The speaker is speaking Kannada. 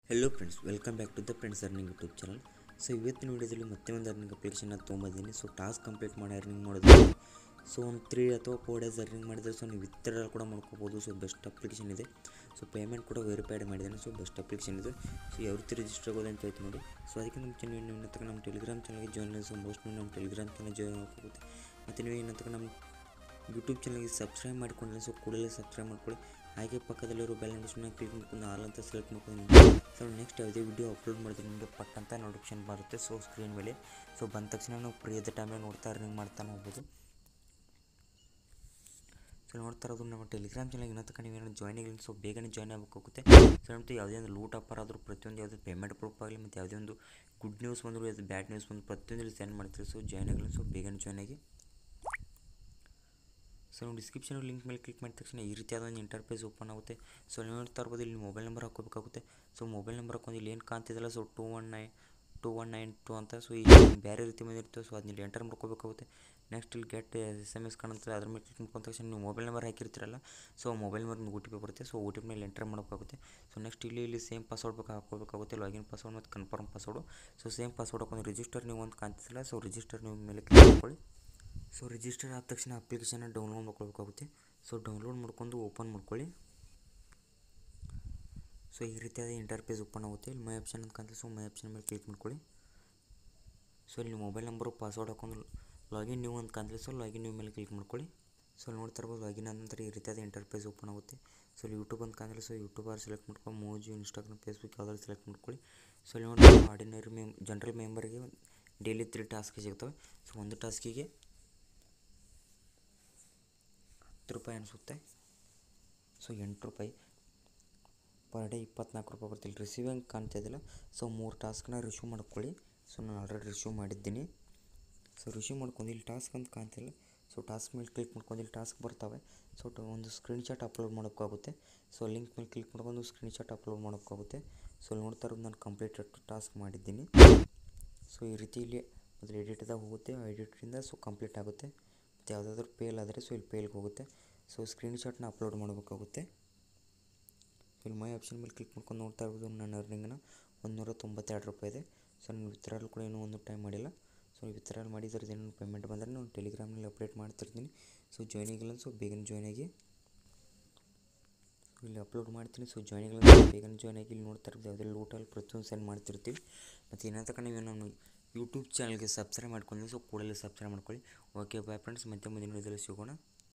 hello friends welcome back to the friends earning YouTube channel so ಇವತ್ತಿನ ವೀಡಿಯೋದಲ್ಲಿ ಮತ್ತೆ ಒಂದು ಅರ್ನಿಂಗ್ ಅಪ್ಲಿಕೇಶನ್ನ ತೊಗೊಂಬಂದಿದ್ದೀನಿ ಸೊ ಟಾಸ್ಕ್ ಕಂಪ್ಲೀಟ್ ಮಾಡಿ ಅರ್ನಿಂಗ್ ಮಾಡೋದು ಸೊ ಒಂದು ತ್ರೀ ಅಥವಾ ಫೋರ್ ಡೇಸ್ ಅರ್ನಿಂಗ್ ಮಾಡಿದರೆ ಸೊ ನೀವು ವಿತ್ಡ್ರಾ ಕೂಡ ಮಾಡ್ಕೋಬೋದು ಸೊ ಬೆಸ್ಟ್ ಅಪ್ಲಿಕೇಶನ್ ಇದೆ ಸೊ ಪೇಮೆಂಟ್ ಕೂಡ ವೆರಿಫೈಡ್ ಮಾಡಿದ್ದೇನೆ ಸೊ ಬೆಸ್ಟ್ ಅಪ್ಲಿಕೇಶನ್ ಇದೆ ಸೊ ಯಾವ ರೀತಿ ರಿಜಿಸ್ಟರ್ ಆಗೋದು ಅಂತ ಹೇಳ್ತೀನಿ ನೋಡಿ ಸೊ ಅದಕ್ಕೆ ನಮ್ಮ ಚಾನಲ್ ನೀವು ಇನ್ನೂ ತನಕ ನಮ್ಮ ಟೆಲಿಗ್ರಾಮ್ ಚಾನಲ್ಗೆ ಜಾಯ್ನ್ ಆಗಿ ಸೊ ಮೋಸ್ಟ್ ನಮ್ಮ ಟೆಲಿಗ್ರಾಮ್ ಚಾನಲ್ ಜಾಯ್ನ್ ಆಗೋಗುತ್ತೆ ಮತ್ತು ನೀವು ಇನ್ನೂ ತನಕ ನಮ್ಮ ಯೂಟ್ಯೂಬ್ ಚಾನಲ್ಗೆ ಸಬ್ಸ್ಕ್ರೈಬ್ ಮಾಡ್ಕೊಂಡಿಲ್ಲ ಸೊ ಕೂಡಲೇ ಸಬ್ಸ್ಕ್ರೈಬ್ ಮಾಡ್ಕೊಳ್ಳಿ ಹಾಗೆ ಪಕ್ಕದಲ್ಲಿರೋ ಬೆಲ್ ನೋಟಿಫಿಕೇಶನ್ ಕ್ಲಿಕ್ ಮಾಡ್ಕೊಂಡು ಆಲ್ ಅಂತ ಸೆಲೆಕ್ಟ್ ಮಾಡ್ಕೊಂಡು ಸೊ ನೆಕ್ಸ್ಟ್ ಯಾವುದೇ ವಿಡಿಯೋ ಅಪ್ಲೋಡ್ ಮಾಡಿದ್ರೆ ನಿಮಗೆ ಪಟ್ ಅಂತ ನೋಟಿಫಿಕೇಶನ್ ಬರುತ್ತೆ ಸೊ ಸ್ಕ್ರೀನ್ ಮೇಲೆ ಸೊ ಬಂದ ತಕ್ಷಣ ನಾವು ಫ್ರೀ ಇದ್ದ ಟೈಮಲ್ಲಿ ನೋಡ್ತಾ ಅರ್ನಿಂಗ್ ಮಾಡ್ತಾನೆ ಹೋಗ್ಬೋದು ಸೊ ನೋಡ್ತಾ ಇರೋದು ನಮ್ಮ ಟೆಲಿಗ್ರಾಮ್ ಚಾನಲ್ ಇನ್ನೂ ತನಕ ನೀವೇನೋ ಜಾಯ್ನ್ ಆಗಿಲ್ಲ ಸೊ ಬೇಗನೆ ಜಾಯ್ನ್ ಆಗಬೇಕಾಗುತ್ತೆ ಸೊ ಮತ್ತು ಯಾವುದೇ ಒಂದು ಲೂಟ್ ಆಫರ್ ಆದರೂ ಪ್ರತಿಯೊಂದು ಯಾವುದೇ ಪೇಮೆಂಟ್ ಪ್ರೂಫ್ ಆಗಲಿ ಮತ್ತು ಯಾವುದೇ ಒಂದು ಗುಡ್ ನ್ಯೂಸ್ ಬಂದರೂ ಯಾವುದೇ ಬ್ಯಾಡ್ ನ್ಯೂಸ್ ಬಂದು ಪ್ರತಿಯೊಂದು ಸೆಂಡ್ ಮಾಡ್ತೀವಿ ಸೊ ಜಾಯ್ನ್ ಆಗಲಿ ಸೊ ಬೇಗನೆ ಜಾಯ್ನ್ ಆಗಿ ಸೊ ನೀವು ಡಿಸ್ಕ್ರಿಪ್ಷನ್ ಲಿಂಕ್ ಮೇಲೆ ಕ್ಲಿಕ್ ಮಾಡಿದ ತಕ್ಷಣ ಈ ರೀತಿಯಾದ ಒಂದು ಇಂಟರ್ಫೇಸ್ ಓಪನ್ ಆಗುತ್ತೆ ಸೊ ನೀವು ನೋಡ್ತಾ ಇರ್ಬೋದು ಇಲ್ಲಿ ಮೊಬೈಲ್ ನಂಬರ್ ಹಾಕೋಬೇಕಾಗುತ್ತೆ ಸೊ ಮೊಬೈಲ್ ನಂಬರ್ ಹಾಕೊಂಡು ಇಲ್ಲಿ ಏನು ಕಾಣ್ತಿದ್ದಲ್ಲ so two one nine two one nine two ಅಂತ ಸೊ ಈ ಬೇರೆ ರೀತಿ ಬಂದಿರ್ತವೆ ಸೊ ಅದನ್ನ ಇಲ್ಲಿ ಎಂಟರ್ ಮಾಡ್ಕೋಬೇಕಾಗುತ್ತೆ ನೆಕ್ಸ್ಟ್ ಇಲ್ಲಿ ಗೆಟ್ ಎಸ್ ಎಮ್ ಎಸ್ ಕಾಣುತ್ತೆ ಅದ್ರ ಮೇಲೆ ಕ್ಲಿಕ್ ಮಾಡ್ಕೊಂಡ ತಕ್ಷಣ ನೀವು ಮೊಬೈಲ್ ನಂಬರ್ ಹಾಕಿರ್ತೀರಲ್ಲ so mobile number O T P ಬರುತ್ತೆ ಸೊ ಓ ಟಿ ಪಿ ಮೇಲೆ ಎಂಟರ್ ಮಾಡಬೇಕಾಗುತ್ತೆ ಸೊ ನೆಕ್ಸ್ಟ್ ಇಲ್ಲಿ ಇಲ್ಲಿ ಸೇಮ್ ಪಾಸ್ವರ್ಡ್ ಬೇಕು ಹಾಕೋಬೇಕಾಗುತ್ತೆ ಲಾಗಿನ್ ಪಾಸ್ವರ್ಡ್ ಮತ್ತು confirm password so same password ಹಾಕೊಂಡು ರಿಜಿಸ್ಟರ್ ನೀವು ಒಂದು ಕಾಣ್ತಿಲ್ಲ ಸೊ ರಿಜಿಸ್ಟರ್ ನೀವು ಮೇಲೆ ಕ್ಲಿಕ್ ಮಾಡ್ಕೊಳ್ಳಿ ಸೊ ರಿಜಿಸ್ಟರ್ ಆದ ತಕ್ಷಣ ಅಪ್ಲಿಕೇಶನ್ನ ಡೌನ್ಲೋಡ್ ಮಾಡ್ಕೊಳ್ಬೇಕಾಗುತ್ತೆ ಸೊ ಡೌನ್ಲೋಡ್ ಮಾಡ್ಕೊಂಡು ಓಪನ್ ಮಾಡ್ಕೊಳ್ಳಿ ಸೊ ಈ ರೀತಿಯಾದ ಇಂಟರ್ಫೇಸ್ ಓಪನ್ ಆಗುತ್ತೆ ಇಲ್ಲಿ ಮೈ ಆಪ್ಷನ್ ಅಂತ ಕಾಣ್ತದೆ ಸೊ ಮೈ ಆಪ್ಷನ್ ಮೇಲೆ ಕ್ಲಿಕ್ ಮಾಡ್ಕೊಳ್ಳಿ ಸೊ ಇಲ್ಲಿ ಮೊಬೈಲ್ ನಂಬರು ಪಾಸ್ವರ್ಡ್ ಹಾಕೊಂಡು ಲಾಗಿನ್ ನೀವು ಅಂತ ಕಾಣ್ತದೆ ಸೊ ಲಾಗಿನ್ ನೀವು ಮೇಲೆ ಕ್ಲಿಕ್ ಮಾಡ್ಕೊಳ್ಳಿ ಸೊ ಅಲ್ಲಿ ನೋಡ್ತಾ ಇರ್ಬೋದು ಲಾಗಿನ್ ಆದ ನಂತರ ಈ ರೀತಿಯಾದ ಇಂಟರ್ಫೇಸ್ ಓಪನ್ ಆಗುತ್ತೆ ಸೊ ಇಲ್ಲಿ ಯೂಟ್ಯೂಬ್ ಅಂತ ಕಾಣಿಲ್ಲ ಸೊ ಯೂಟ್ಯೂಬ್ ಆರ್ ಸೆಲೆಕ್ಟ್ ಮಾಡ್ಕೊಂಡು ಮೋಜು ಇನ್ಸ್ಟಾಗ್ರಾಮ್ ಫೇಸ್ಬುಕ್ ಯಾವ್ದಾದ್ರು ಸೆಲೆಕ್ಟ್ ಮಾಡ್ಕೊಳ್ಳಿ ಸೊ ಇಲ್ಲಿ ನೋಡಿ ಆರ್ಡಿನರಿ ಮೆಮ್ ಜನರಲ್ ಮೆಂಬರ್ಗೆ ಡೈಲಿ ತ್ರೀ ಟಾಸ್ಕ್ ಸಿಗ್ತವೆ ಸೊ ಒಂದು ಟಾಸ್ಕಿಗೆ ಹತ್ತು ರೂಪಾಯಿ ಅನಿಸುತ್ತೆ ಸೊ ಎಂಟು ರೂಪಾಯಿ ಪರ್ ಡೇ ಇಪ್ಪತ್ನಾಲ್ಕು ರೂಪಾಯಿ ಬರ್ತಿಲ್ಲ ರಿಸೀವಿಂಗ್ ಕಾಣ್ತಾ ಇದ್ದಿಲ್ಲ ಸೊ ಮೂರು ಟಾಸ್ಕ್ನ ರಿಸೀವ್ ಮಾಡ್ಕೊಳ್ಳಿ ಸೊ ನಾನು ಆಲ್ರೆಡಿ ರಿಸೀವ್ ಮಾಡಿದ್ದೀನಿ ಸೊ ರಿಸೀವ್ ಮಾಡ್ಕೊಂಡು ಇಲ್ಲಿ ಟಾಸ್ಕ್ ಅಂತ ಕಾಣ್ತಿಲ್ಲ ಸೊ ಟಾಸ್ಕ್ ಮೇಲೆ ಕ್ಲಿಕ್ ಮಾಡ್ಕೊಂಡು ಇಲ್ಲಿ ಟಾಸ್ಕ್ ಬರ್ತವೆ ಸೊ ಒಂದು ಸ್ಕ್ರೀನ್ಶಾಟ್ ಅಪ್ಲೋಡ್ ಮಾಡೋಕ್ಕಾಗುತ್ತೆ ಸೊ ಲಿಂಕ್ ಮೇಲೆ ಕ್ಲಿಕ್ ಮಾಡ್ಕೊಂಡು ಸ್ಕ್ರೀನ್ಶಾಟ್ ಅಪ್ಲೋಡ್ ಮಾಡೋಕ್ಕಾಗುತ್ತೆ ಸೊ ನೋಡ್ತಾ ಇರೋದು ನಾನು ಕಂಪ್ಲೀಟ್ ಟಾಸ್ಕ್ ಮಾಡಿದ್ದೀನಿ ಸೊ ಈ ರೀತಿ ಇಲ್ಲಿ ಮೊದಲು ಎಡಿಟ್ದಾಗ ಹೋಗುತ್ತೆ ಎಡಿಟ್ರಿಂದ ಸೊ ಕಂಪ್ಲೀಟ್ ಆಗುತ್ತೆ ಮತ್ತು ಯಾವುದಾದ್ರೂ ಪೇಲ್ ಆದರೆ ಸೊ ಇಲ್ಲಿ ಪೇಲ್ಗೆ ಹೋಗುತ್ತೆ ಸೊ ಸ್ಕ್ರೀನ್ಶಾಟ್ನ ಅಪ್ಲೋಡ್ ಮಾಡಬೇಕಾಗುತ್ತೆ ಇಲ್ಲಿ ಮೈ ಆಪ್ಷನ್ ಮೇಲೆ ಕ್ಲಿಕ್ ಮಾಡ್ಕೊಂಡು ನೋಡ್ತಾ ಇರ್ಬೋದು ನನ್ನ ಅರ್ನಿಂಗ್ನ ಒಂದುನೂರ ತೊಂಬತ್ತೆರಡು ರೂಪಾಯಿ ಇದೆ ಸೊ ನಾನು ವಿತ್ಡ್ರಾಲ್ ಕೂಡ ಇನ್ನೂ ಒಂದು ಟೈಮ್ ಮಾಡಿಲ್ಲ ಸೊ ವಿತ್ಡ್ರಾಲ್ ಮಾಡಿದ್ರೆ ಏನೋ ಪೇಮೆಂಟ್ ಬಂದರೆ ನಾನು ಟೆಲಿಗ್ರಾಮ್ನಲ್ಲಿ ಅಪ್ಡೇಟ್ ಮಾಡ್ತಿರ್ತೀನಿ ಸೊ ಜಾಯ್ನ್ ಆಗಿಲ್ಲ ಸೊ ಬೇಗನೆ ಜಾಯ್ನ್ ಆಗಿ ಇಲ್ಲಿ ಅಪ್ಲೋಡ್ ಮಾಡ್ತೀನಿ ಸೊ ಜಾಯ್ನ್ ಆಗಿಲ್ಲ ಬೇಗನೆ ಜಾಯ್ನ್ ಆಗಿ ಇಲ್ಲಿ ನೋಡ್ತಾ ಇರ್ಬೋದು ಯಾವುದೇ ಲೂಟಲ್ಲಿ ಪ್ರತಿಯೊಂದು ಸೆಂಡ್ ಮಾಡ್ತಿರ್ತೀವಿ ಮತ್ತು ಏನಾದ ತನಕ ನೀವು ನಾನು ಯೂಟ್ಯೂಬ್ ಚಾನಲ್ಗೆ ಸಬ್ಸ್ಕ್ರೈಬ್ ಮಾಡ್ಕೊಂಡು ಸೊ ಕೂಡಲೇ ಸಬ್ಸ್ಕ್ರೈಬ್ ಮಾಡ್ಕೊಳ್ಳಿ ಓಕೆ ಬಾಯ್ ಫ್ರೆಂಡ್ಸ್ ಮತ್ತೆ ಮುಂದಿನ ವಿಡಿಯೋದಲ್ಲಿ ಸಿಗೋಣ